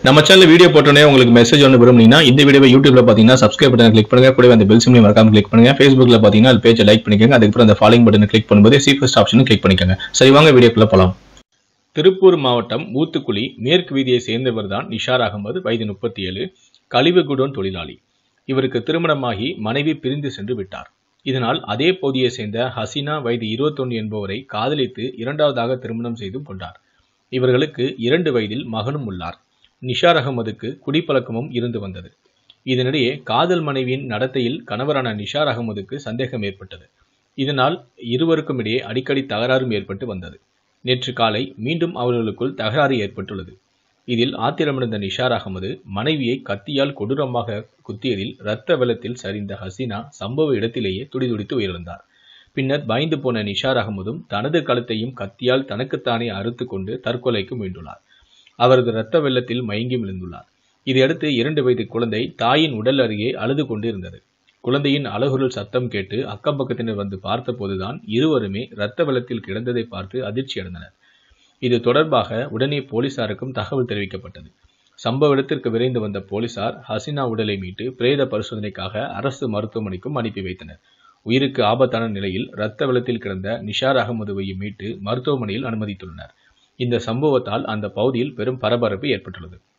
நம்ம channel video போட்டோன்னே உங்களுக்கு மெசேஜ் ஒன்று விரும்புனீங்கன்னா இந்த வீடியோவை யூடியூப்ல பார்த்தீங்கன்னா சப்ஸ்கிரைப் பட்டன் கிளிக் பண்ணுங்க கூடவே அந்த பெல் சிம்லையும் மறக்காம கிளிக் பண்ணுங்க ஃபேஸ்புக்ல பார்த்தீங்கன்னா அது பேஜை லைக் பண்ணிக்கோங்க அதுக்கப்புறம் அந்த ஃபாலோயிங் பட்டனை கிளிக் பண்ணும்போது சி ஃபர்ஸ்ட் ஆப்ஷனும் கிளிக் பண்ணிக்கோங்க சரி வாங்க வீடியோக்குள்ள போலாம் திருப்பூர் மாவட்டம் ஊத்துக்குளி மேற்கு வீதியை சேர்ந்தவர் தான் நிஷார் அகமது வயது முப்பத்தி ஏழு கழிவு குடோன் தொழிலாளி இவருக்கு திருமணமாகி மனைவி பிரிந்து சென்று விட்டார் இதனால் அதே பகுதியை சேர்ந்த ஹசீனா வயது 21 என்பவரை காதலித்து இரண்டாவதாக திருமணம் செய்து கொண்டார் இவர்களுக்கு இரண்டு வயதில் மகனும் உள்ளார் நிஷார் அகமதுக்கு குடிப்பழக்கமும் இருந்து வந்தது இதனிடையே காதல் மனைவியின் நடத்தையில் கணவரான நிஷார் அகமதுக்கு சந்தேகம் ஏற்பட்டது இதனால் இருவருக்கும் இடையே அடிக்கடி தகராறும் ஏற்பட்டு வந்தது நேற்று காலை மீண்டும் அவர்களுக்குள் தகராறு ஏற்பட்டுள்ளது இதில் ஆத்திரமடைந்த நிஷார் அகமது மனைவியை கத்தியால் கொடூரமாக குத்தியதில் இரத்த வெள்ளத்தில் சரிந்த ஹசீனா சம்பவ இடத்திலேயே துடிதுடித்து உயிரிழந்தார் பின்னர் பயந்து போன நிஷார் அகமதும் தனது கழுத்தையும் கத்தியால் தனக்குத்தானே அறுத்து கொண்டு தற்கொலைக்கு முயன்றுள்ளார் அவரது இரத்த வெள்ளத்தில் மயங்கி விழுந்துள்ளார் இதையடுத்து இரண்டு வயது குழந்தை தாயின் உடல் அருகே அழுது கொண்டு இருந்தது குழந்தையின் அலகுரல் சத்தம் கேட்டு அக்கம் பக்கத்தினர் வந்து பார்த்தபோதுதான் இருவருமே இரத்த வெள்ளத்தில் கிடந்ததை பார்த்து அதிர்ச்சி அடைந்தனர் இது தொடர்பாக உடனே போலீசாருக்கும் தகவல் தெரிவிக்கப்பட்டது சம்பவ இடத்திற்கு விரைந்து வந்த போலீசார் ஹசினா உடலை மீட்டு பிரேத பரிசோதனைக்காக அரசு மருத்துவமனைக்கும் அனுப்பி வைத்தனர் உயிருக்கு ஆபத்தான நிலையில் இரத்த வெள்ளத்தில் கிடந்த நிஷார் அகமதுவையும் மீட்டு மருத்துவமனையில் அனுமதித்துள்ளனர் இந்த சம்பவத்தால் அந்த பகுதியில் பெரும் பரபரப்பு ஏற்பட்டுள்ளது